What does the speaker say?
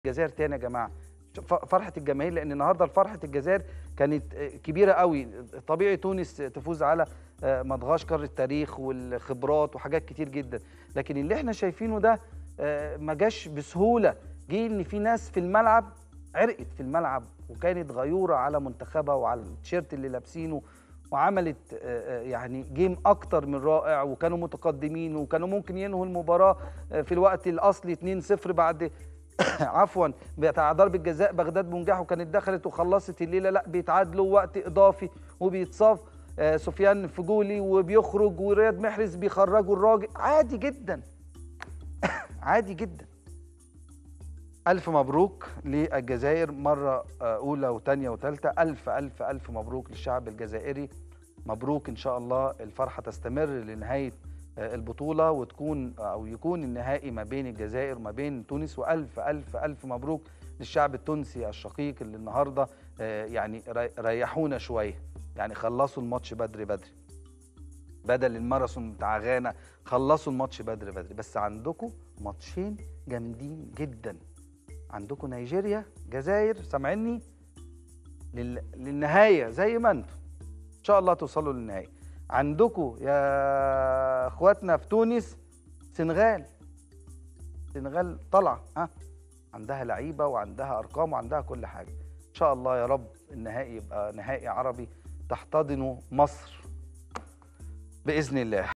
الجزائر تاني يا جماعه ف- فرحه الجماهير لان النهارده فرحه الجزائر كانت آه، كبيره قوي طبيعي تونس تفوز على آه، مدغشقر التاريخ والخبرات وحاجات كتير جدا لكن اللي احنا شايفينه ده آه، ما جاش بسهوله جه ان في ناس في الملعب عرقت في الملعب وكانت غيوره على منتخبها وعلى التيشيرت اللي لابسينه وعملت آه، آه، يعني جيم اكتر من رائع وكانوا متقدمين وكانوا ممكن ينهوا المباراه آه، في الوقت الاصلي 2-0 بعد عفوا بتاع ضربه جزاء بغداد بنجاح وكانت دخلت وخلصت الليله لا بيتعادلوا وقت اضافي وبيتصاف آه، سفيان فجولي وبيخرج ورياض محرز بيخرجوا الراجل عادي جدا عادي جدا ألف مبروك للجزائر مرة آه، أولى وثانية وثالثة ألف ألف ألف مبروك للشعب الجزائري مبروك إن شاء الله الفرحة تستمر لنهاية آه، البطولة وتكون أو يكون النهائي ما بين الجزائر وما بين تونس وألف ألف ألف مبروك للشعب التونسي الشقيق اللي النهاردة آه، يعني ري- ريحونا شوية يعني خلصوا الماتش بدري بدري بدل الماراثون بتاع غانا خلصوا الماتش بدري بدري بس عندكم ماتشين جامدين جدا عندكم نيجيريا جزائر سامعيني لل... للنهايه زي ما انتم ان شاء الله توصلوا للنهايه عندكم يا اخواتنا في تونس سنغال سنغال طالعه ها عندها لعيبه وعندها ارقام وعندها كل حاجه ان شاء الله يا رب النهائي يبقى نهائي عربي تحتضنه مصر باذن الله